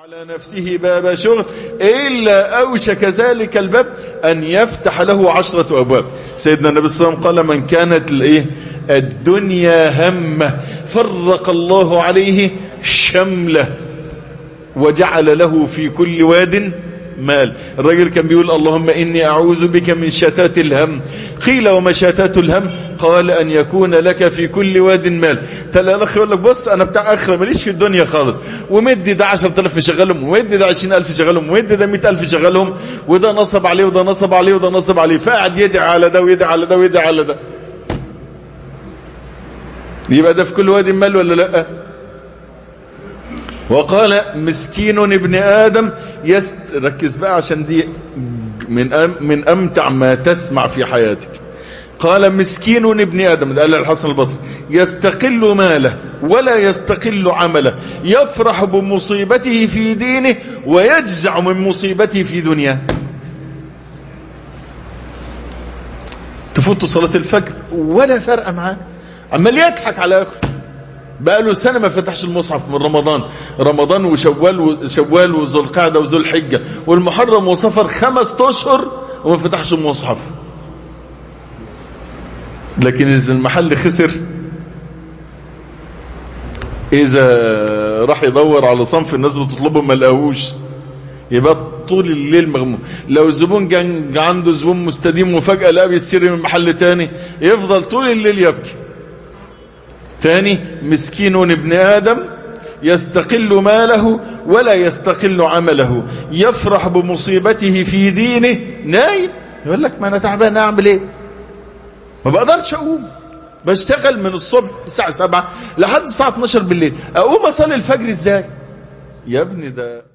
على نفسه باب شغل إلا أوشك ذلك الباب أن يفتح له عشرة أبواب سيدنا النبي صلى الله عليه وسلم قال من كانت الإيه الدنيا همه فرق الله عليه شمله وجعل له في كل واد مال الرجل كان بيقول اللهم إني أعوذ بك من شتات الهم قيل وما شتات الهم قال أن يكون لك في كل واد مال تلا الأخ يقول لك بص أنا بتاع أخرى ماليش في الدنيا خالص ومدي ده 10000 شغلهم ومدي ده 20000 شغلهم ومدي ده 100000 شغلهم وده نصب عليه وده نصب عليه وده نصب عليه فقعد يدعي على ده ويدعي على ده ويدعي على ده يبقى ده في كل واد مال ولا لأ وقال مسكين ابن آدم يست... ركز بقى عشان دي من أم... من أمتع ما تسمع في حياتك قال مسكين ابن آدم ده قال الحسن البصري يستقل ماله ولا يستقل عمله يفرح بمصيبته في دينه ويجزع من مصيبته في دنياه تفوت صلاة الفجر ولا فرق معاه عمال يضحك على اخره بقاله سنة ما فتحش المصحف من رمضان رمضان وشوال وشوال وذو القعدة وذو الحجة والمحرم وصفر خمس اشهر وما فتحش المصحف لكن اذا المحل خسر اذا راح يدور على صنف الناس بتطلبه ما لقاهوش يبقى طول الليل مغموم لو الزبون كان عنده زبون مستديم وفجأة لقى بيستيري من محل تاني يفضل طول الليل يبكي ثاني مسكين ابن آدم يستقل ماله ولا يستقل عمله يفرح بمصيبته في دينه نايم يقول لك ما انا تعبان اعمل ايه ما بقدرش اقوم بشتغل من الصبح الساعة 7 لحد الساعة 12 بالليل اقوم اصلي الفجر ازاي يا ابني ده